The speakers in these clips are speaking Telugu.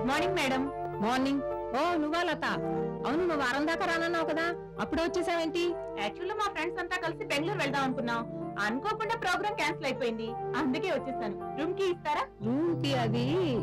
మార్నింగ్ మేడం మార్నింగ్ ఓ నువ్వా లత అవును నువ్వు వారం దాకా రానన్నావు కదా అప్పుడే వచ్చేసావేంటి యాక్చువల్లీ మా ఫ్రెండ్స్ అంతా కలిసి బెంగళూరు వెళ్దాం అనుకున్నాం అనుకోకుండా ప్రోగ్రామ్ క్యాన్సిల్ అయిపోయింది అందుకే వచ్చేసాను రూమ్ కి ఇస్తారా రూమ్ కి అది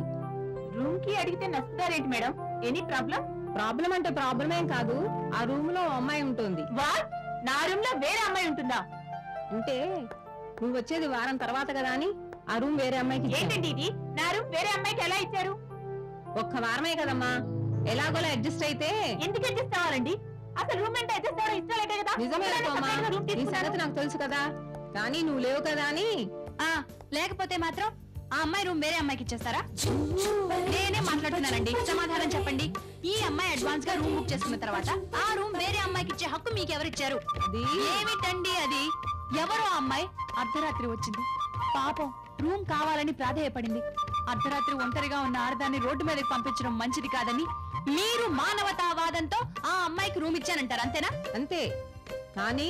రూమ్ కి అడిగితే నచ్చుతారేంటి మేడం ఎనీ ప్రాబ్లం ప్రాబ్లం అంటే ప్రాబ్లం ఏం కాదు ఆ రూమ్ లో ఓ అమ్మాయి ఉంటుంది వాట్ నా రూమ్ లో వేరే అమ్మాయి ఉంటుందా అంటే నువ్వు వచ్చేది వారం తర్వాత కదా అని ఆ రూమ్ వేరే అమ్మాయికి ఇచ్చాను. ఏంటండి ఇది నా రూమ్ వేరే అమ్మాయికి ఎలా ఇచ్చారు ఒక్క వారమే కదమ్మా ఎలాగోలా అడ్జస్ట్ అయితే ఎందుకు అడ్జస్ట్ అవ్వాలండి అసలు రూమ్ అంటే అడ్జస్ట్ అవ్వడం ఇష్టం లేటే కదా నిజమే ఒకవేళ అమ్మా separate గా room నీ తీసుకున్నాను. సంగతి నాకు తెలుసు కదా కానీ నువ్వు లేవు కదా అని ఆ లేకపోతే మాత్రం ఆ అమ్మాయి రూమ్ వేరే అమ్మాయికి ఇచ్చేస్తారా నేనే మాట్లాడుతున్నానండి సమాధానం చెప్పండి ఈ అమ్మాయి అడ్వాన్స్ గా రూమ్ బుక్ చేసుకున్న తర్వాత ఆ రూమ్ వేరే అమ్మాయికి ఇచ్చే హక్కు మీకు ఎవరిచ్చారు అది ఏమిటండి అది ఎవరో అమ్మాయి అర్ధరాత్రి వచ్చింది పాపం రూమ్ కావాలని ప్రాధేయపడింది అర్ధరాత్రి ఒంటరిగా ఉన్న ఆడదాన్ని రోడ్డు మీదకి పంపించడం మంచిది కాదని మీరు మానవతావాదంతో ఆ అమ్మాయికి రూమ్ ఇచ్చానంటారు అంతేనా అంతే కానీ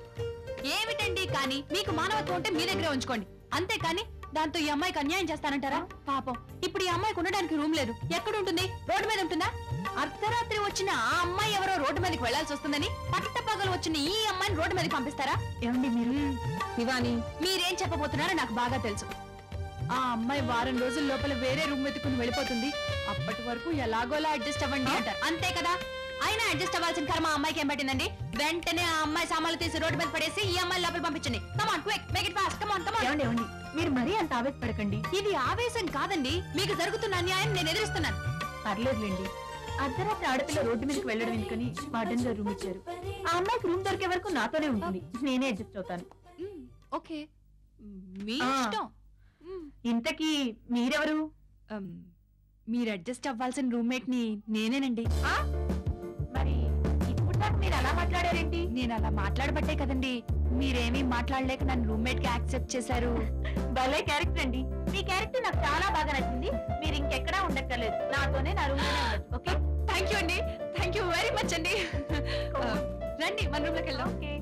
ఏమిటండి కానీ మీకు మానవత్వం ఉంటే మీ దగ్గరే ఉంచుకోండి అంతేకాని దాంతో ఈ అమ్మాయికి అన్యాయం చేస్తానంటారా పాపం ఇప్పుడు ఈ అమ్మాయికి ఉండడానికి రూమ్ లేదు ఎక్కడ ఉంటుంది రోడ్డు మీద ఉంటుందా అర్ధరాత్రి వచ్చిన ఆ అమ్మాయి ఎవరో రోడ్డు మీదకి వెళ్లాల్సి వస్తుందని పట్ట పగలు వచ్చిన ఈ అమ్మాయిని రోడ్డు మీదకి పంపిస్తారా ఏమండి మీరు శివాని మీరేం చెప్పబోతున్నారో నాకు బాగా తెలుసు ఆ అమ్మాయి వారం రోజుల లోపల వేరే రూమ్ వెతుకుని వెళ్ళిపోతుంది అప్పటి వరకు ఎలాగోలా అడ్జస్ట్ అవ్వండి అంటారు అంతే కదా అయినా అడ్జస్ట్ అవ్వాల్సిన కర్మ ఆ అమ్మాయికి ఏం పట్టిందండి వెంటనే ఆ అమ్మాయి సామాన్లు తీసి రోడ్డు మీద పడేసి ఈ అమ్మాయి లోపల పంపించండి come on quick make it fast come on come on ఏమండి ఏమండి మీరు మరీ అంత ఆవేశపడకండి ఇది ఆవేశం కాదండి మీకు జరుగుతున్న అన్యాయం నేను ఎదురుస్తున్నాను పర్లేదులేండి అర్ధరాత్రి ఆడపిల్ల రోడ్డు మీదకి వెళ్ళడం ఎందుకని వార్డెన్ గారు రూమ్ ఇచ్చారు ఆ అమ్మాయికి రూమ్ దొరికే వరకు నాతోనే ఉంటుంది నేనే అడ్జస్ట్ అవుతాను ఓకే మీ ఆ. ఇష్టం మ్. ఇంతకీ మీరెవరు అమ్, మీరు అడ్జస్ట్ అవ్వాల్సిన రూమ్మేట్ ని నేనేనండి ఆ? మరి ఇప్పుడు దాకా మీరు అలా మాట్లాడారేంటి నేను అలా మాట్లాడబట్టే కదండి మీరేమీ మాట్లాడలేక నన్ను రూమ్మేట్ గా యాక్సెప్ట్ చేశారు భలే క్యారెక్టర్ అండి మీ క్యారెక్టర్ నాకు చాలా బాగా నచ్చింది మీరు ఇంకెక్కడా ఉండక్కర్లేదు నాతోనే నా రూమ్ లోనే ఉండొచ్చు ఓకే థ్యాంక్ యూ అండి థ్యాంక్ యూ వెరీ మచ్ అండి ఆ, రండి మన రూమ్ లోకి వెళ్దాం ఓకే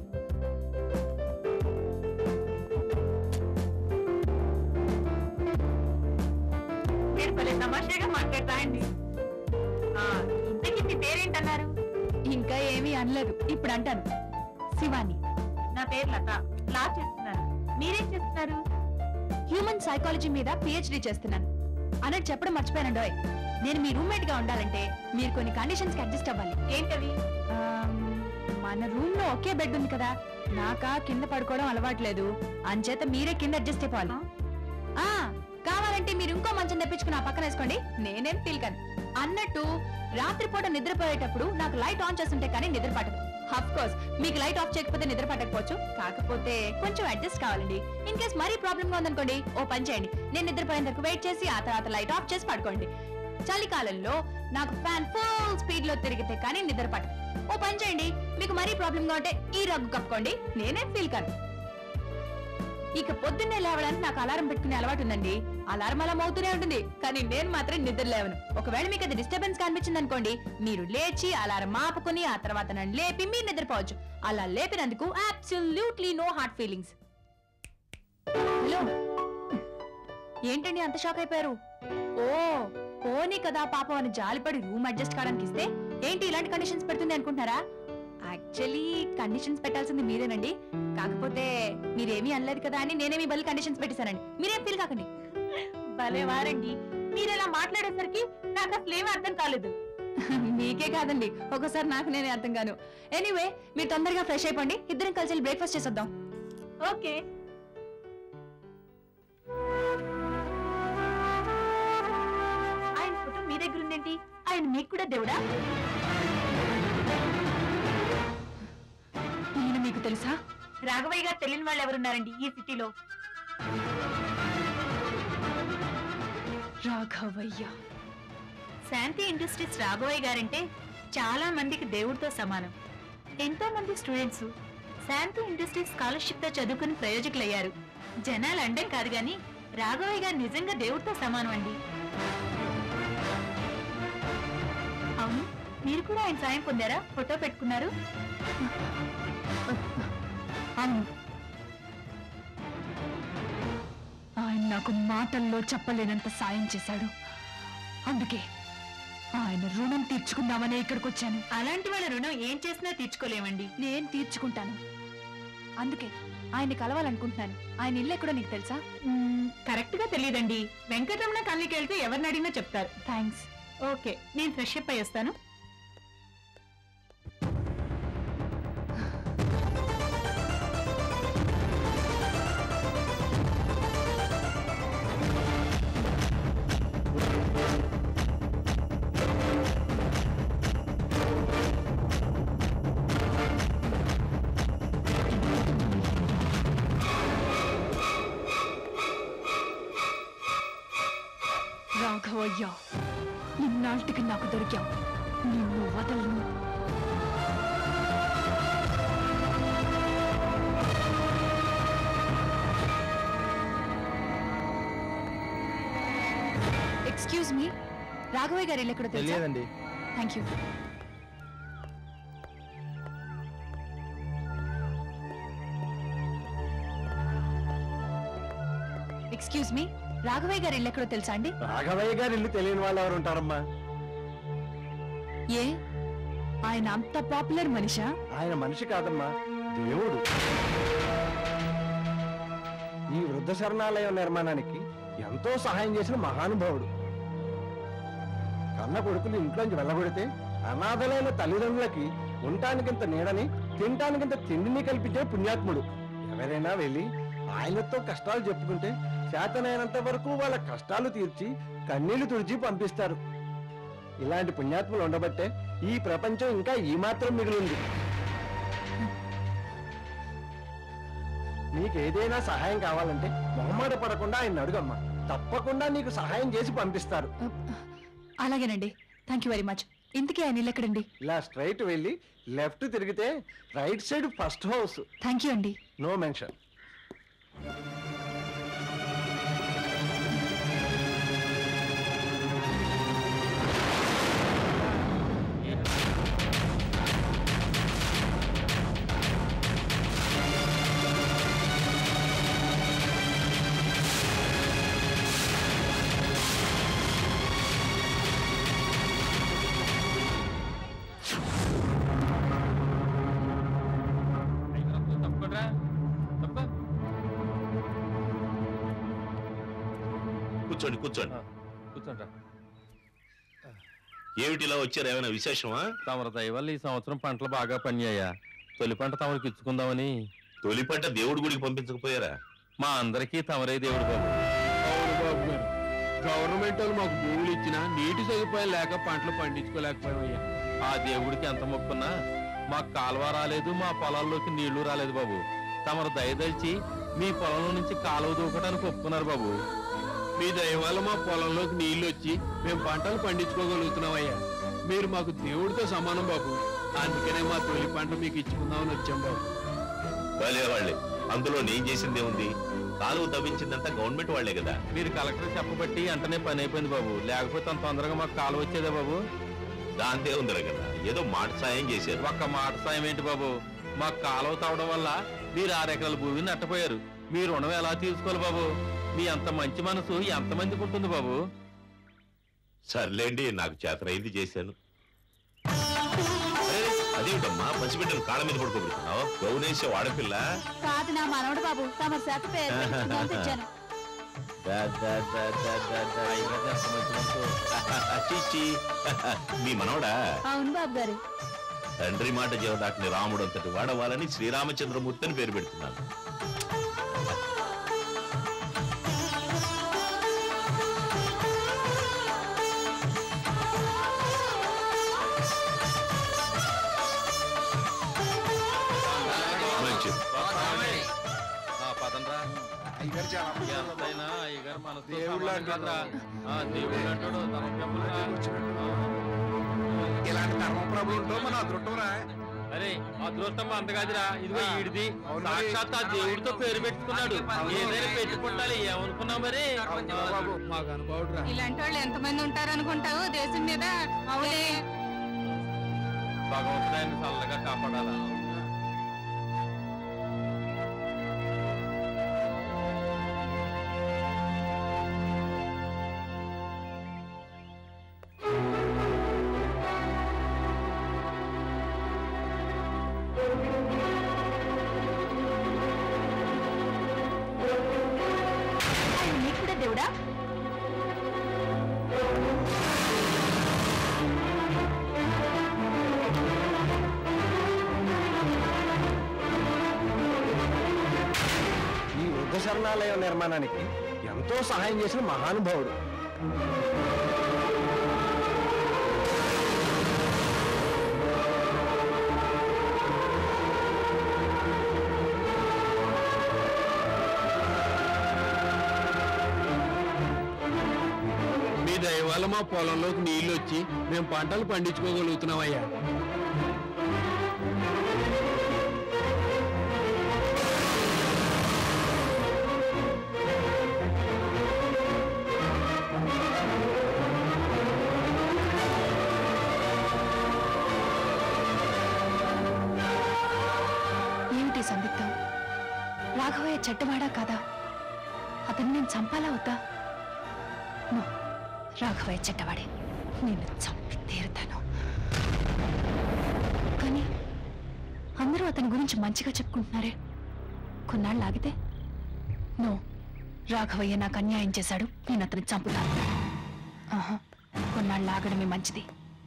మీరు భలే తమాషాగా మాట్లాడతా అండి ఆ, ఇంతకీ మీ పేరేంటన్నారు ఇంకా ఏమీ అనలేదు ఇప్పుడు అంటాను శివాని నా పేరు లత లా చేస్తున్నాను మీరేం చేస్తున్నారు హ్యూమన్ సైకాలజీ మీద పిహెచ్డి చేస్తున్నాను అన్నట్టు చెప్పడం మర్చిపోయానండోయ్ నేను మీ రూమ్మేట్ గా ఉండాలంటే మీరు కొన్ని కండిషన్స్ కి అడ్జస్ట్ అవ్వాలి ఏంటవి ఆమ్, మన రూమ్ లో ఒకే బెడ్ ఉంది కదా నాకా కింద పడుకోవడం అలవాట్లేదు అంచేత మీరే కింద అడ్జస్ట్ అయిపోవాలి ఆ కావాలంటే మీరు ఇంకో మంచం తెప్పించుకుని ఆ పక్కన వేసుకోండి నేనేం పీల్కను అన్నట్టు రాత్రిపూట నిద్రపోయేటప్పుడు నాకు లైట్ ఆన్ చేస్తుంటే కానీ నిద్ర పట్టదు అఫ్ కోర్స్ మీకు లైట్ ఆఫ్ చేయకపోతే నిద్ర పట్టకపోవచ్చు కాకపోతే కొంచెం అడ్జస్ట్ కావాలండి ఇన్ కేస్ మరీ ప్రాబ్లమ్ గా ఉందనుకోండి ఓ పని చేయండి నేను నిద్రపోయేంత వరకు వెయిట్ చేసి ఆ తర్వాత లైట్ ఆఫ్ చేసి పడుకోండి చలికాలంలో నాకు ఫ్యాన్ ఫుల్ స్పీడ్ లో తిరిగితే కానీ నిద్ర పట్టదు ఓ పని చేయండి మీకు మరీ ప్రాబ్లమ్ గా ఉంటే ఈ రగ్గు కప్పుకోండి నేనేం ఫీల్ కాను ఇక పొద్దున్నే లేవడానికి నాకు అలారం పెట్టుకునే అలవాటు ఉందండి అలారం అలా మోగుతూనే ఉంటుంది కానీ నేను మాత్రం నిద్ర లేవను ఒకవేళ మీకు అది డిస్టర్బెన్స్ కనిపించింది అనుకోండి మీరు లేచి అలారం ఆపుకుని ఆ తర్వాత నన్ను లేపి మీరు నిద్రపోవచ్చు అలా లేపినందుకు absolutely no hard feelings hello ఏంటండి అంత షాక్ అయిపోయారు ఓ పోనీ కదా పాపం అని జాలిపడి రూమ్ అడ్జస్ట్ కావడానికి ఇస్తే ఏంటి ఇలాంటి కండిషన్స్ పెడుతుంది అనుకుంటున్నారా యాక్చువల్లీ కండిషన్స్ పెట్టాల్సింది మీరేనండి కాకపోతే మీరేమీ అనలేదు కదా అని నేనే మీ బలి కండిషన్స్ పెట్టేశానండి మీరేం ఫీల్ కాకండి భలే వారండి మీరు ఇలా మాట్లాడేసరికి నాకు అసలు ఏమీ అర్థం కాలేదు మీకే కాదండి ఒకసారి నాకు నేనే అర్థం కాను ఎనీవే మీరు తొందరగా ఫ్రెష్ అయిపోండి ఇద్దరం కలిసి బ్రేక్ఫాస్ట్ చేసేద్దాం ఓకే ఆయన ఫోటో మీ దగ్గర ఉందేంటి ఆయన మీకు కూడా దేవుడా ఈయన మీకు తెలుసా రాఘవయ్య గారు తెలియని వాళ్ళు ఎవరున్నారండి ఈ సిటీలో రాఘవయ్య శాంతి ఇండస్ట్రీస్ రాఘవయ్య గారంటే చాలా మందికి దేవుడితో సమానం ఎంతో మంది స్టూడెంట్స్ శాంతి ఇండస్ట్రీస్ స్కాలర్షిప్ తో చదువుకుని ప్రయోజకులయ్యారు జనాలు అండం కాదు గాని రాఘవయ్య గారు నిజంగా దేవుడితో సమానం అండి అవును మీరు కూడా ఆయన సాయం పొందారా ఫోటో పెట్టుకున్నారు అవును ఆయన నాకు మాటల్లో చెప్పలేనంత సాయం చేశాడు అందుకే ఆయన రుణం తీర్చుకుందామనే ఇక్కడికి వచ్చాను అలాంటి వాళ్ళ రుణం ఏం చేసినా తీర్చుకోలేమండి నేను తీర్చుకుంటాను అందుకే ఆయన్ని కలవాలనుకుంటున్నాను ఆయన ఇల్లు ఎక్కడో నీకు తెలుసా కరెక్ట్ గా తెలియదండి వెంకటరమణ కాలనీకి వెళ్తే ఎవరిని అడిగినా చెప్తారు థ్యాంక్స్ ఓకే నేను ఫ్రెష్ అప్ అయ్యి వస్తాను రాఘవయ్య ఇన్నాళ్ళకి నాకు దొరికావు నిన్ను వదలను ఎక్స్క్యూజ్ మీ రాఘవయ్య గారి ఇల్లు ఎక్కడో తెలుసా తెలియదండి thank you excuse me Raghavaiah గారి ఇల్లు ఎక్కడో తెలుసా అండి రాఘవయ్య గారి ఇల్లు తెలియని వాళ్ళు ఎవరు ఉంటారమ్మా ఏ ఆయన అంత పాపులర్ మనిషా ఆయన మనిషి కాదమ్మా దేవుడు ఈ వృద్ధ శరణాలయం నిర్మాణానికి ఎంతో సహాయం చేసిన మహానుభావుడు కన్న కొడుకులు ఇంట్లోంచి వెళ్ళగొడితే అనాథలైన తల్లిదండ్రులకి ఉండటానికింత నీడని తినటానికింత తిండిని కల్పించే పుణ్యాత్ముడు ఎవరైనా వెళ్ళి ఆయనతో కష్టాలు చెప్పుకుంటే చేతనైనంత వరకు వాళ్ళ కష్టాలు తీర్చి కన్నీళ్లు తుడిచి పంపిస్తారు ఇలాంటి పుణ్యాత్ములు ఉండబట్టే ఈ ప్రపంచం ఇంకా ఈ మాత్రం మిగిలింది నీకు ఏదైనా సహాయం కావాలంటే మొహమాట పడకుండా ఆయన అడుగమ్మా తప్పకుండా నీకు సహాయం చేసి పంపిస్తారు అలాగేనండి థ్యాంక్ యూ వెరీ మచ్ ఇంతకీ ఆయన ఇల్లు ఎక్కడండి ఇలా స్ట్రైట్ వెళ్ళి లెఫ్ట్ తిరిగితే right side first house thank you అండి నో మెన్షన్ కూర్చోండి కూర్చోండి కూర్చోండి ఏమిటి ఇలా వచ్చారు ఏమైనా విశేషమా తమర దయ వల్ల ఈ సంవత్సరం పంటలు బాగా పనియ్యాయా తొలి పంట తమరికి ఇచ్చుకుందామని తొలి పంట దేవుడి గుడికి పంపించకపోయారా మా అందరికీ తమరే దేవుడు బాబు అవును బాబు గారు గవర్నమెంట్ వాళ్ళు మాకు భూములు ఇచ్చినా నీటి సదుపాయం లేక పంటలు పండించుకోలేకపోయామయ్యా ఆ దేవుడికి ఎంత మొక్కున్నా మాకు కాలువ రాలేదు మా పొలాల్లోకి నీళ్లు రాలేదు బాబు తమరు దయదలిచి మీ పొలంలో నుంచి కాలువ దూకడానికి ఒప్పుకున్నారు బాబు మీ దయ వల్ల మా పొలంలోకి నీళ్లు వచ్చి మేము పంటలు పండించుకోగలుగుతున్నామయ్యా మీరు మాకు దేవుడితో సమానం బాబు అందుకనే మా తొలి పంట మీకు ఇచ్చుకుందామని వచ్చాం బాబు వాళ్ళే వాళ్ళే అందులో నేను చేసిందే ఉంది కాలువ తవ్వించిందంతా గవర్నమెంట్ వాళ్లే కదా మీరు కలెక్టర్ చెప్పబట్టి వెంటనే పని అయిపోయింది బాబు లేకపోతే అంత తొందరగా మాకు కాలువ వచ్చేదే బాబు దాంతే ఉందిరా కదా ఏదో మాట సాయం చేశారు ఒక్క మాట సాయం ఏంటి బాబు మాకు కాలువ తవ్వడం వల్ల మీరు ఆరు ఎకరాల భూమిని నట్టపోయారు మీ రుణం ఎలా తీర్చుకోవాలి బాబు మీ అంత మంచి మనసు ఎంతమందికి ఉంటుంది బాబు సర్లేండి నాకు చేతనైంది చేశాను అరే, అదేమిటమ్మా పసిబిడ్డను కాళ్ళ మీద పడుకోబెడుతున్నావు గౌనేశ ఆడపిల్ల కాదు నా మనవడు బాబు తమ శాత పేరు తెచ్చాను దా, దా, దా, దా, దా, దా. అయ్యగారు ఎంత మంచి మనసు. చీచీ. మీ మనవడా అవును బాబు గారు తండ్రి మాట జీవదాటిని రాముడు అంతటి వాడవాలని శ్రీరామచంద్రమూర్తి అని పేరు పెడుతున్నాను మంచిది ఆ, పదండ్రా. ఎంతైనా అయ్యగారు మనసుతో దేవుళ్ళు సమానం అంటారు. కదరా. ఆ, దేవుళ్ళు అంటాడు తన పెంపులుగా. ఇలాంటి ధర్మప్రభువులతో మన అదృష్టంరా అరే అదృష్టం అంతగాదిరా ఇదిగో ఈడిది అవును మరి. సాక్షాత్ ఆ దేవుడితో పేరు పెట్టుకున్నాడు ఏదైనా పెట్టుకుంటాలి ఏమనుకున్నావు మరి బాబు మాకు అనుభవుడు రా ఇలాంటి వాళ్ళు ఎంతమంది ఉంటారనుకుంటావు దేశం మీద అవునే భగవంతుడు ఆయన చల్లగా కాపాడాలా దేవుడా ఈ వృద్ధ శరణాలయం నిర్మాణానికి ఎంతో సహాయం చేసిన మహానుభావుడు మీ దయ వల్ల మా పొలంలోకి నీళ్లు వచ్చి మేము పంటలు పండించుకోగలుగుతున్నామయ్యా ఏమిటి సందిగ్ధం రాఘవయ్య చెడ్డవాడా కాదా అతన్ని నేను చంపాలా వద్దా నో రాఘవయ్య చెడ్డవాడే నేను చంపి తీరుతాను కానీ అందరూ అతని గురించి మంచిగా చెప్పుకుంటున్నారే కొన్నాళ్ళు ఆగితే నో రాఘవయ్య నాకు అన్యాయం చేశాడు నేను అతన్ని చంపుతాను ఆహా కొన్నాళ్ళు ఆగడమే మంచిది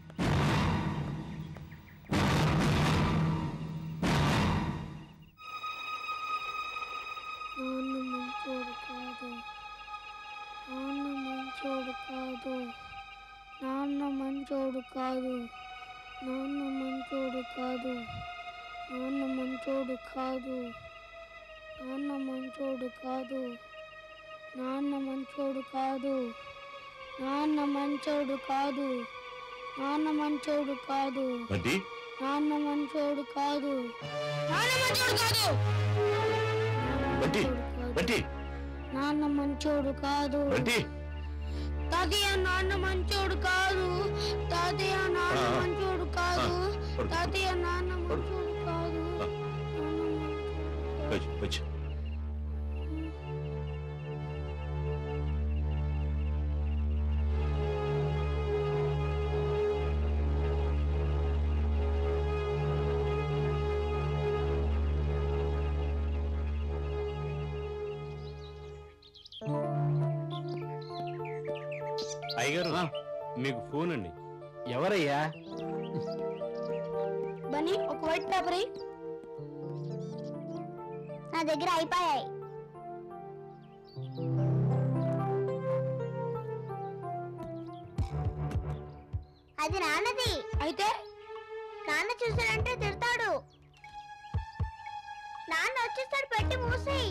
నాన్న మంచోడు కాదు నాన్న మంచోడు కాదు నాన్న మంచోడు కాదు నాన్న మంచోడు కాదు నాన్న మంచోడు కాదు నాన్న మంచోడు కాదు నాన్న మంచోడు కాదు నాన్న మంచోడు కాదు నాన్న మంచోడు కాదు బంటి నాన్న మంచోడు కాదు నాన్న మంచోడు కాదు బంటి బంటి నాన్న మంచోడు కాదు బంటి తాతయ్య నాన్న మంచోడు కాదు తాతయ్య నాన్న ఆ. మంచోడు కాదు ఆ, పడుకో. తాతయ్య నాన్న పడుకో. మంచోడు కాదు ఆ. నాన్న మంచోడు కాదు. వచ్చి వచ్చి అయ్యగారు మీకు ఫోన్ అండి ఎవరయ్యా బన్నీ ఒక వైట్ పేపర్ నా దగ్గర అయిపోయాయి అది నాన్నది అయితే నాన్న చూసాడంటే తిడతాడు నాన్న వచ్చేస్తాడు పెట్టి మూసేయి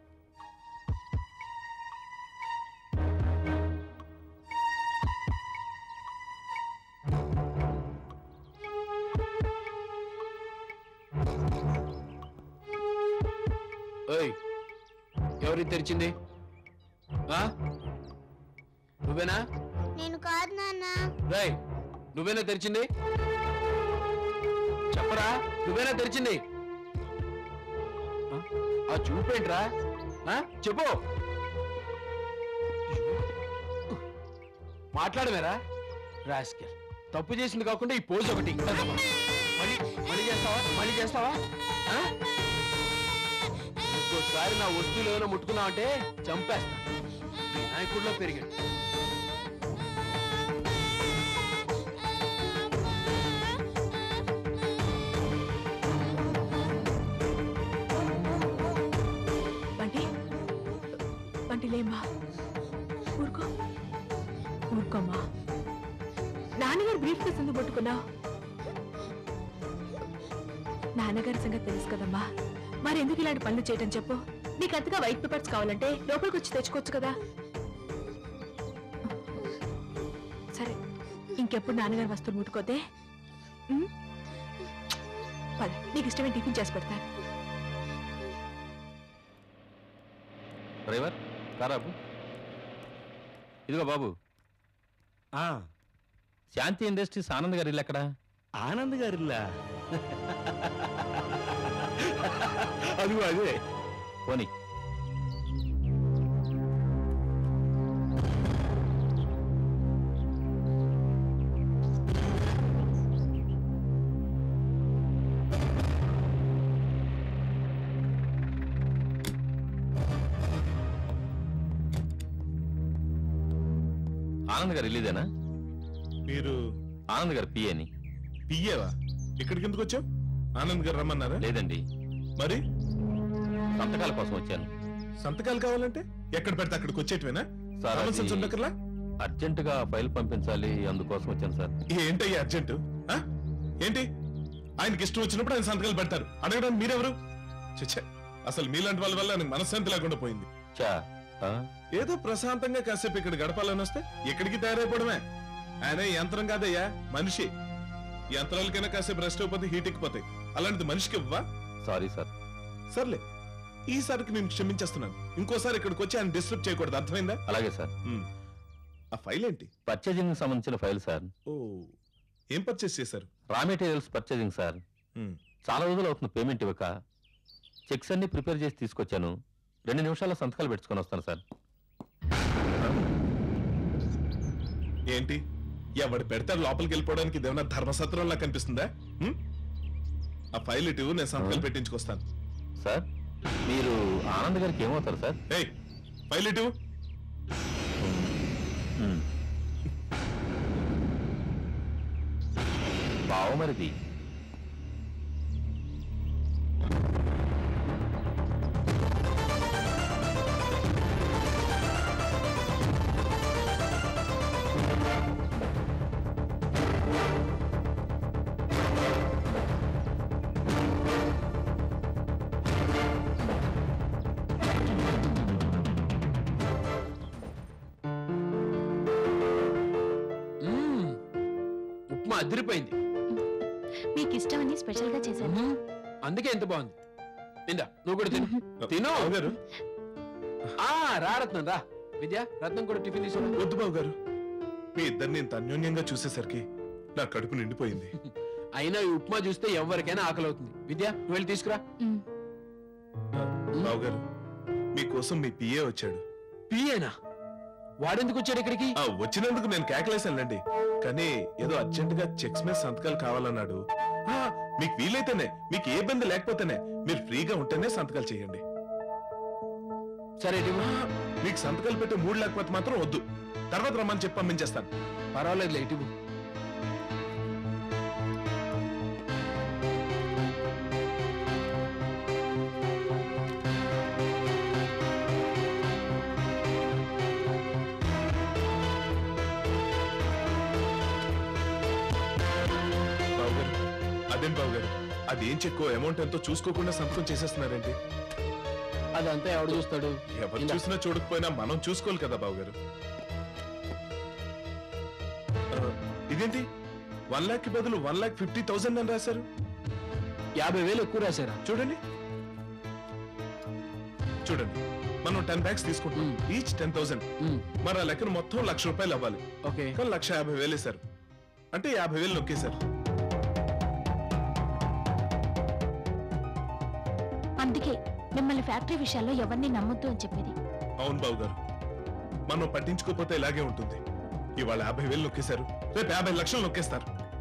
ఓయ్ ఎవరి తెరిచింది ఆ? నువ్వేనా నేను కాదు నాన్న రేయ్ నువ్వేనా తెరిచింది చెప్పరా నువ్వేనా తెరిచింది ఆ? ఆ చూపేంట్రా ఆ? చెప్పు మాట్లాడమేరా రాస్కెల్ తప్పు చేసింది కాకుండా ఈ పోజ్ ఒకటి మళ్ళీ మళ్ళీ చేస్తావా మళ్ళీ చేస్తావా ఆ? ఇంకోసారి నా వస్తువులు ఏమైనా ముట్టుకున్నావంటే చంపేస్తా వినాయకుడిలో పెరిగాడు బంటి బంటి లేమ్మా ఊరుకో ఊరుకోమ్మా నాన్నగారు బ్రీఫ్ కేసు ఎందుకు పట్టుకున్నావు నాన్నగారి సంగతి తెలుసు కదమ్మా మరి ఎందుకు ఇలాంటి పనులు చేయటం చెప్పు నీకు అంతగా వైట్ పేపర్స్ కావాలంటే లోపలికి వచ్చి తెచ్చుకోవచ్చు కదా సరే ఇంకెప్పుడు నాన్నగారు వస్తువులు ముట్టుకోతే ఉం? పద నీకు ఇష్టమైన టిఫిన్ చేసి పెడతాను డ్రైవర్ కారాపు ఇదిగో బాబు శాంతి ఇండస్ట్రీస్ ఆనంద్ గారి ఇల్లు ఎక్కడ ఆనంద్ గారిల్లా అదిగో అదే పోనీ ఆనంద్ గారు ఇల్లేదేనా మీరు ఆనంద్ గారు పిఏని పియ్యేవా ఇక్కడికి ఎందుకు వచ్చావు ఆనంద్ గారు రమ్మన్నారా లేదండి మరి సంతకాల కోసం వచ్చాను సంతకాలు కావాలంటే ఎక్కడ పెడితే అక్కడికి వచ్చేటివేనా సార్ కామన్ సెన్స్ అది ఉండకర్లా అర్జెంట్ గా ఫైల్ పంపించాలి అందుకోసం వచ్చాను సార్ ఏంటయ్యా అర్జెంట్ ఏంటి ఆయనకి ఇష్టం వచ్చినప్పుడు ఆయన సంతకాలు పెడతారు అడగడానికి మీరెవరు చచ్చా అసలు మీలాంటి వాళ్ళ వల్ల ఆయనకు మనశ్శాంతి లేకుండా పోయింది చా ఆ? ఏదో ప్రశాంతంగా కాసేపు ఇక్కడ గడపాలని వస్తే ఇక్కడికి తయారైపోవడమే ఆయన యంత్రం కాదయ్యా మనిషి యంత్రాలకైనా కాసేపు రెస్ట్ అయిపోతే హీట్ ఎక్కిపోతాయి అలాంటిది మనిషికి ఇవ్వవా సారీ సార్ సర్లే ఈసారికి నేను క్షమించేస్తున్నాను ఇంకోసారి ఇక్కడికి వచ్చి ఆయన డిస్టర్బ్ చేయకూడదు అర్థమైందా అలాగే సార్ ఉమ్. ఆ ఫైల్ ఏంటి పర్చేజింగ్ సంబంధించిన ఫైల్ సార్ ఓ ఏం పర్చేస్ చేశారు రా మెటీరియల్స్ పర్చేజింగ్ సార్ ఉమ్. చాలా రోజులు అవుతుంది పేమెంట్ ఇవ్వక చెక్స్ అన్ని ప్రిపేర్ చేసి తీసుకొచ్చాను రెండు నిమిషాల్లో సంతకాలు పెట్టుకొని వస్తాను సార్ ఏంటి ఎవడు పెడతాడు లోపలికి వెళ్ళిపోవడానికి ఇదేమన్నా ధర్మసత్రంలా కనిపిస్తుందా ఉమ్? ఆ ఫైల్ ఇటు నేను సంతకాలు ఆ? పెట్టించుకొస్తాను సార్ మీరు ఆనంద్ గారికి ఏమవుతారు సార్ ఏయ్ ఫైల్ ఇటు మ్మ్. బావమరిది మ్మ్. ఉప్మా అదిరిపోయింది మీకు ఇష్టమని స్పెషల్ గా చేశాను మ్మ్. అందుకే ఎంత బాగుంది ఇందా నువ్వు కూడా తిను తిను బాబు గారు ఆ రా రత్నం రా విద్య రత్నం కూడా టిఫిన్ తీసుకురా వద్దు బాబు గారు మీ ఇద్దరిని ఇంత అన్యోన్యంగా చూసేసరికి నా కడుపు నిండిపోయింది అయినా ఈ ఉప్మా చూస్తే ఎవరికైనా ఆకలి అవుతుంది విద్య నువ్వు వెళ్ళి తీసుకురా బాబు గారు మీకోసం మీ పిఏ వచ్చాడు పియేనా వాడెందుకు వచ్చాడు ఇక్కడికి ఆ వచ్చినందుకు నేను కేకలేసానులేండి కానీ ఏదో అర్జెంట్ గా చెక్స్ మీద సంతకాలు కావాలన్నాడు ఆ, మీకు వీలైతేనే మీకు ఏ ఇబ్బంది లేకపోతేనే మీరు ఫ్రీగా ఉంటేనే సంతకాలు చేయండి సరే ఇటు ఆ, ఇవ్వు. మీకు సంతకాలు పెట్టే మూడు లేకపోతే మాత్రం వద్దు తర్వాత రమ్మని చెప్పి పంపించేస్తాను పర్వాలేదులే ఇటు ఇవ్వు. బాబు గారు అదేం బాబు గారు అదేం చెక్కో అమౌంట్ ఎంతో చూసుకోకుండా సంతకం చేసేస్తున్నారేంటి అదంతా ఎవడు చూస్తాడు ఎవరు ఇందా. చూసినా చూడకపోయినా మనం చూసుకోవాలి కదా బాబు గారు ఆ, ఇదేంటి వన్ లాక్ కి బదులు వన్ లాక్ ఫిఫ్టీ థౌసండ్ అని రాశారు యాభై వేలు ఎక్కువ రాశారా చూడండి చూడండి మనం టెన్ బ్యాగ్స్ తీసుకుంటాం మ్మ్. ఈచ్ టెన్ థౌసండ్ మ్మ్. మరి ఆ లెక్కన మొత్తం లక్ష రూపాయలు అవ్వాలి ఓకే కానీ లక్ష యాభై వేలు వేశారు అంటే యాభై వేలు నొక్కేశారు అందుకే మిమ్మల్ని ఫ్యాక్టరీ విషయాల్లో ఎవరిని నమ్మొద్దు అని చెప్పేది అవును బాబు గారు మనం పట్టించుకోకపోతే ఇలాగే ఉంటుంది ఇవాళ యాభై వేలు నొక్కేశారు రేపు యాభై లక్షలు నొక్కేస్తారు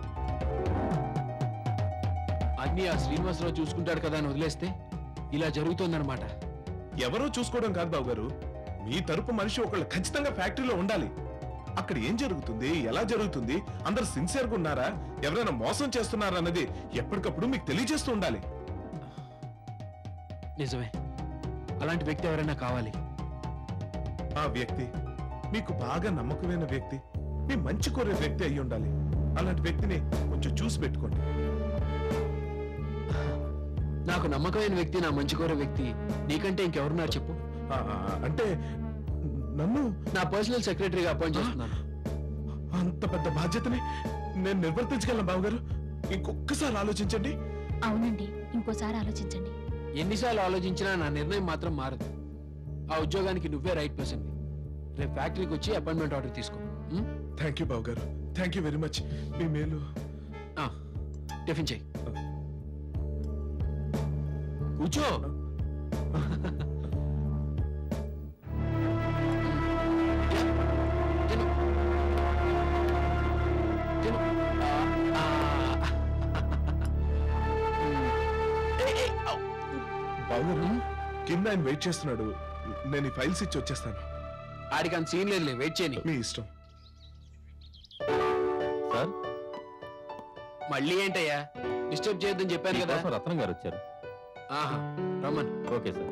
అన్ని ఆ శ్రీనివాసరావు చూసుకుంటాడు కదా అని వదిలేస్తే ఇలా జరుగుతోందన్నమాట ఎవరో చూసుకోవడం కాదు బాబు గారు మీ తరపు మనిషి ఒకళ్ళు ఖచ్చితంగా ఫ్యాక్టరీలో ఉండాలి అక్కడ ఏం జరుగుతుంది ఎలా జరుగుతుంది అందరు సిన్సియర్ గా ఉన్నారా ఎవరైనా మోసం చేస్తున్నారా అన్నది ఎప్పటికప్పుడు మీకు తెలియజేస్తూ ఉండాలి నిజమే అలాంటి వ్యక్తి ఎవరైనా కావాలి ఆ వ్యక్తి మీకు బాగా నమ్మకమైన వ్యక్తి మీ మంచి కోరే వ్యక్తి అయి ఉండాలి అలాంటి వ్యక్తిని కొంచెం చూసి పెట్టుకోండి నాకు నమ్మకమైన వ్యక్తి నా మంచి కోరే వ్యక్తి నీకంటే ఇంకెవరున్నారు చెప్పు ఆ, ఆ, అంటే నన్ను నా పర్సనల్ సెక్రటరీగా అపాయింట్ చేస్తున్నాను అంత పెద్ద బాధ్యతని నేను నిర్వర్తించగలను బావగారు ఇంకొకసారి ఆలోచించండి అవునండి ఇంకోసారి ఆలోచించండి ఎన్నిసార్లు ఆలోచించినా నా నిర్ణయం మాత్రం మారదు ఆ ఉద్యోగానికి నువ్వే రైట్ పర్సన్ రేపు ఫ్యాక్టరీకి వచ్చి అపాయింట్మెంట్ ఆర్డర్ తీసుకో ఉం? థ్యాంక్ యూ బావగారు థ్యాంక్ యూ వెరీ మచ్ మీ మేలు ఆ, టిఫిన్ చెయ్యి కూర్చో తిను. తిను. ఆ, ఆ. ఏయ్, ఏయ్, ఔ. బావగారు కింద ఆయన వెయిట్ చేస్తున్నాడు నేను ఈ ఫైల్స్ ఇచ్చి వచ్చేస్తాను ఆడికి అంత సీన్ లేదు వెయిట్ చేయని మీ ఇష్టం సార్ మళ్ళీ ఏంటయ్యా డిస్టర్బ్ చేయొద్దని చెప్పాను కదా మీకోసం రత్నం గారు వచ్చారు ఆహా రమ్మన్ okay sir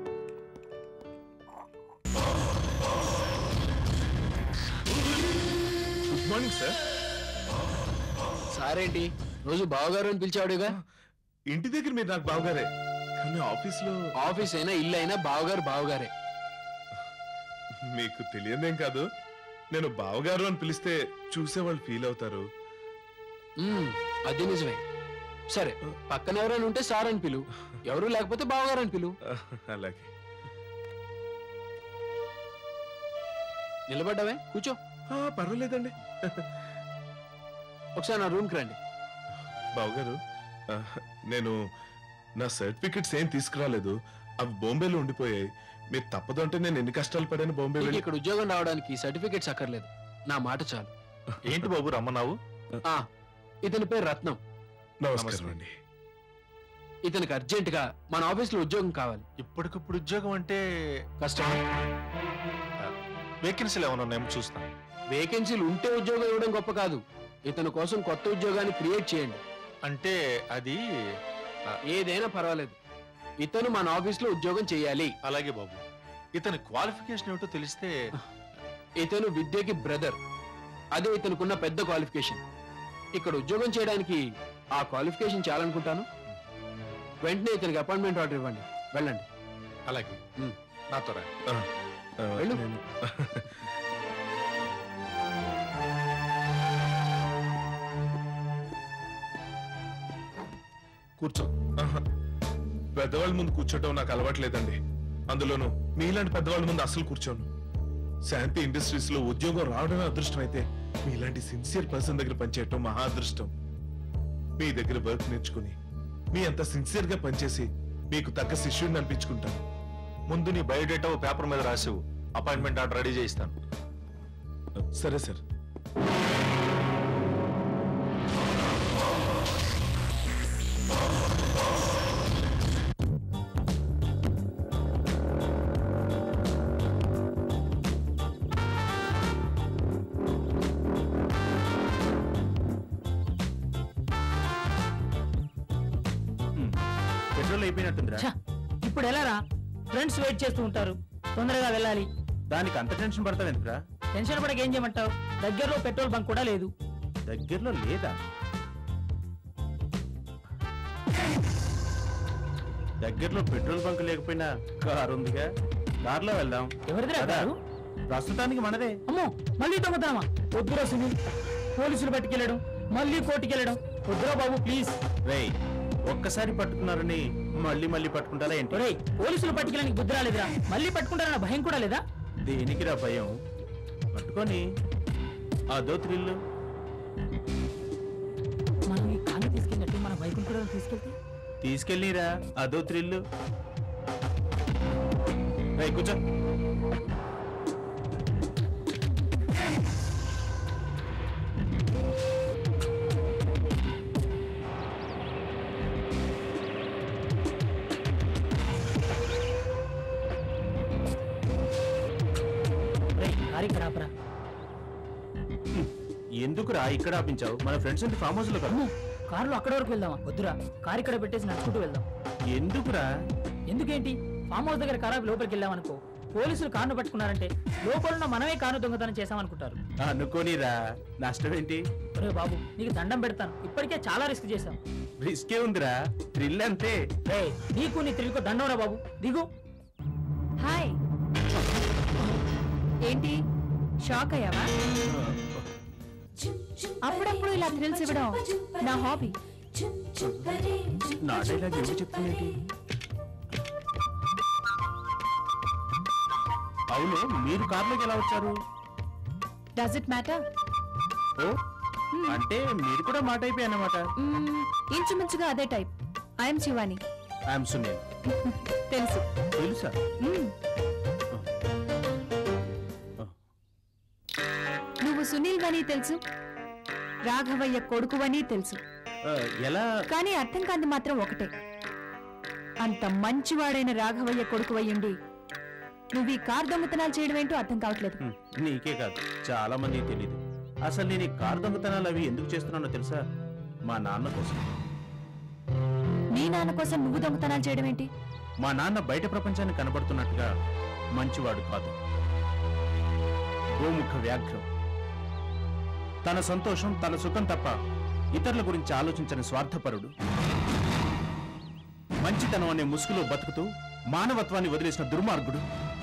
good morning sir సారేంటి రోజు బావగారు అని పిలిచాడుగా ఇంటి దగ్గర మీరు నాకు బావగారే కానీ ఆఫీస్ లో ఆఫీస్ అయినా ఇల్లు అయినా బావగారు బావగారే మీకు తెలియదేం కాదు నేను బావగారు అని పిలిస్తే చూసే వాళ్ళు ఫీల్ అవుతారు మ్మ్, అది నిజమే సరే పక్కన ఎవరైనా ఉంటే సార్ అని పిలు ఎవరు లేకపోతే బావగారు అని పిలు అలాగే నిలబడ్డావే కూర్చో ఆ, పర్వాలేదండి ఒకసారి నా రూమ్కి రండి బావగారు ఆ, నేను నా సర్టిఫికెట్స్ ఏం తీసుకురాలేదు అవి బాంబేలో ఉండిపోయాయి మీరు తప్పదు అంటే నేను ఎన్ని కష్టాలు పడాను బాంబే నీకు వెళ్ళి ఇక్కడ ఉద్యోగం రావడానికి సర్టిఫికేట్స్ అక్కర్లేదు నా మాట చాలు ఏంటి బాబు రమ్మన్నావు ఆ ఇతని పేరు రత్నం నమస్కారం అండి ఇతనికి అర్జెంట్ గా మన ఆఫీస్ లో ఉద్యోగం కావాలి ఇప్పటికప్పుడు ఉద్యోగం అంటే కష్టం వేకెన్సీలు ఏమైనా ఉన్నాయేమో చూస్తాను వేకెన్సీలు ఉంటే ఉద్యోగం ఇవ్వడం గొప్ప కాదు ఇతని కోసం కొత్త ఉద్యోగాన్ని క్రియేట్ చేయండి అంటే అది ఏదైనా పర్వాలేదు ఇతను మన ఆఫీస్ లో ఉద్యోగం చేయాలి అలాగే బాబు ఇతని క్వాలిఫికేషన్ ఏమిటో తెలిస్తే ఇతను విద్యకి బ్రదర్ అదే ఇతనుకున్న పెద్ద క్వాలిఫికేషన్ ఇక్కడ ఉద్యోగం చేయడానికి ఆ క్వాలిఫికేషన్ చాలనుకుంటాను వెంటనే ఇతనికి అపాయింట్మెంట్ ఆర్డర్ ఇవ్వండి వెళ్ళండి అలాగే ఉమ్. నాతో రా ఆ, వెళ్ళు. నేను- కూర్చో ఆహా. పెద్దవాళ్ళ ముందు కూర్చోటం నాకు అలవాట్లేదండి అందులోనూ మీలాంటి పెద్దవాళ్ళ ముందు అసలు కూర్చోను శాంతి ఇండస్ట్రీస్ లో ఉద్యోగం రావడమే అదృష్టం అయితే మీలాంటి సిన్సియర్ పర్సన్ దగ్గర పనిచేయటం మహా అదృష్టం మీ దగ్గర వర్క్ నేర్చుకుని మీ అంత సిన్సియర్ గా పనిచేసి మీకు తగ్గ శిష్యుడిని అనిపించుకుంటాను ముందు నీ బయోడేటా ఓ పేపర్ మీద రాసివు అపాయింట్మెంట్ ఆర్డర్ రెడీ చేయిస్తాను సరే సార్ పెట్రోల్ అయిపోయినట్టుందిరా ఛ, ఇప్పుడు ఎలా రా ఫ్రెండ్స్ వెయిట్ చేస్తూ ఉంటారు తొందరగా వెళ్ళాలి దానికి అంత టెన్షన్ పడతావు ఎందుకురా టెన్షన్ పడక ఏం చేయమంటావు దగ్గరలో పెట్రోల్ బంక్ కూడా లేదు దగ్గరలో లేదా దగ్గరలో పెట్రోల్ బంక్ లేకపోయినా కారు ఉందిగా కార్లో వెళ్దాం ఎవరిదిరా కదా? కారు? ప్రస్తుతానికి మనదే అమ్మో మళ్ళీ దొంగతనమా వద్దురా సునీల్ పోలీసులు పట్టుకెళ్ళడం మళ్ళీ కోర్టుకెళ్ళడం వద్దురా బాబు ప్లీజ్ రేయ్ ఒక్కసారి పట్టుకున్నారని మళ్ళీ మళ్ళీ పట్టుకుంటారా ఏంటి ఒరేయ్ పోలీసులు పట్టుకెళ్ళడానికి బుద్ధి రాలేదురా మళ్ళీ పట్టుకుంటారన్న భయం కూడా లేదా దేనికిరా భయం పట్టుకొని అదో థ్రిల్లు మనం ఈ కాని తీసుకెళ్ళినట్టు మన వైకుంఠపురం తీసుకెళ్తే తీసుకెళ్ళిరా అదో థ్రిల్లు రేయ్ కూర్చో ఒరేయ్ కారు ఇక్కడ ఆపరా ఎందుకురా ఇక్కడ ఆపించావు మన ఫ్రెండ్స్ ఇంటి ఫామ్ హౌస్ లో కదా అమ్మో కారులో అక్కడ వరకు వెళ్దామా వద్దురా కారు ఇక్కడ పెట్టేసి నడుచుకుంటూ వెళ్దాం ఎందుకురా ఎందుకేంటి ఫామ్ హౌస్ దగ్గర కారు ఆపి లోపలికి వెళ్ళామనుకో పోలీసులు కారును పట్టుకున్నారంటే లోపల ఉన్న మనమే కారు దొంగతనం చేశామనుకుంటారు అనుకోనిరా నష్టం ఏంటి ఒరే బాబు నీకు దండం పెడతాను ఇప్పటికే చాలా రిస్క్ చేశాం రిస్కే ఉందిరా థ్రిల్ అంతే రే నీకు నీ తిరిగి దండం రా బాబు దిగు హాయ్ ఏంటి షాక్ అయ్యావా అప్పుడప్పుడు ఇలా థ్రిల్స్ ఇవ్వడం నా హాబీ నా డైలాగ్ ఎవరు చెప్తుందేంటి అవును మీరు కార్లోకి ఎలా వచ్చారు డస్ ఇట్ మ్యాటర్ ఓ అంటే మీరు కూడా మాట అయిపోయి అన్నమాట ఇంచుమించుగా అదే type I'm Shivani I'm Sunil తెలుసు తెలుసా మ్మ్. నువ్వు సునీల్ వని తెలుసు రాఘవయ్య కొడుకువని తెలుసు ఆ, ఎలా కానీ అర్థం కాంది మాత్రం ఒకటే అంత మంచివాడైన రాఘవయ్య కొడుకువయ్యుండి నువ్వు ఈ కార్ దొంగతనాలు చేయడం ఏంటో అర్థం కావట్లేదు హ్మ్, నీకే కాదు చాలా మందికి తెలీదు అసలు నేను ఈ కారు దొంగతనాలు అవి ఎందుకు చేస్తున్నానో తెలుసా మా నాన్న కోసం నీ నాన్న కోసం నువ్వు దొంగతనాలు చేయడం ఏంటి మా నాన్న బయట ప్రపంచాన్ని కనబడుతున్నట్టుగా మంచివాడు కాదు గోముఖ వ్యాఘ్రం తన సంతోషం తన సుఖం తప్ప ఇతరుల గురించి ఆలోచించని స్వార్థపరుడు మంచితనం అనే ముసుగులో బతుకుతూ మానవత్వాన్ని వదిలేసిన దుర్మార్గుడు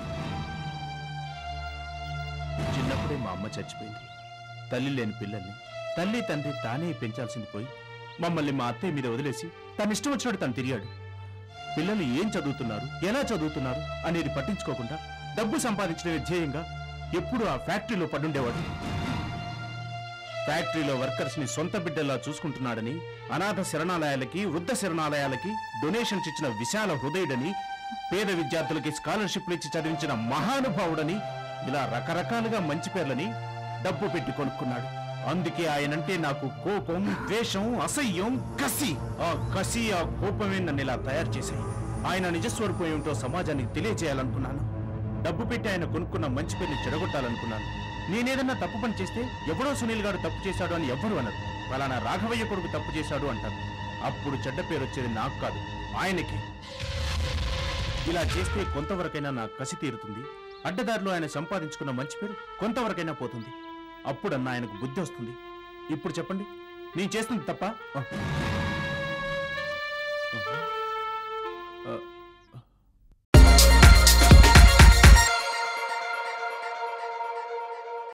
చిన్నప్పుడే మా అమ్మ చచ్చిపోయింది తల్లి లేని పిల్లల్ని తల్లి తండ్రి తానే పెంచాల్సింది పోయి మమ్మల్ని మా అత్తయ్య మీద వదిలేసి తన ఇష్టం వచ్చినట్టు తను తిరిగాడు పిల్లలు ఏం చదువుతున్నారు ఎలా చదువుతున్నారు అనేది పట్టించుకోకుండా డబ్బు సంపాదించడమే ధ్యేయంగా ఎప్పుడూ ఆ ఫ్యాక్టరీలో పడుండేవాడు ఫ్యాక్టరీలో వర్కర్స్ ని సొంత బిడ్డల్లా చూసుకుంటున్నాడని అనాథ శరణాలయాలకి వృద్ధ శరణాలయాలకి డొనేషన్స్ ఇచ్చిన విశాల హృదయుడని పేద విద్యార్థులకి స్కాలర్షిప్లు ఇచ్చి చదివించిన మహానుభావుడని ఇలా రకరకాలుగా మంచి పేర్లని డబ్బు పెట్టి కొనుక్కున్నాడు అందుకే ఆయనంటే నాకు కోపం ద్వేషం అసహ్యం కసి ఆ కసి ఆ కోపమే నన్ను ఇలా తయారు చేశాయి ఆయన నిజస్వరూపం ఏమిటో సమాజానికి తెలియజేయాలనుకున్నాను డబ్బు పెట్టి ఆయన కొనుక్కున్న మంచి పేరుని చెడగొట్టాలనుకున్నాను నేనేదన్నా తప్పు పని చేస్తే ఎవడో సునీల్ గారు తప్పు చేశాడు అని ఎవ్వరు అనరు ఫలానా రాఘవయ్య కొడుకు తప్పు చేశాడు అంటారు అప్పుడు చెడ్డ పేరు వచ్చేది నాకు కాదు ఆయనకి ఇలా చేస్తే కొంతవరకైనా నా కసి తీరుతుంది అడ్డదారిలో ఆయన సంపాదించుకున్న మంచి పేరు కొంతవరకైనా పోతుంది అప్పుడన్నా ఆయనకు బుద్ధి వస్తుంది ఇప్పుడు చెప్పండి నేను చేస్తుంది తప్ప ఆ. ఆ,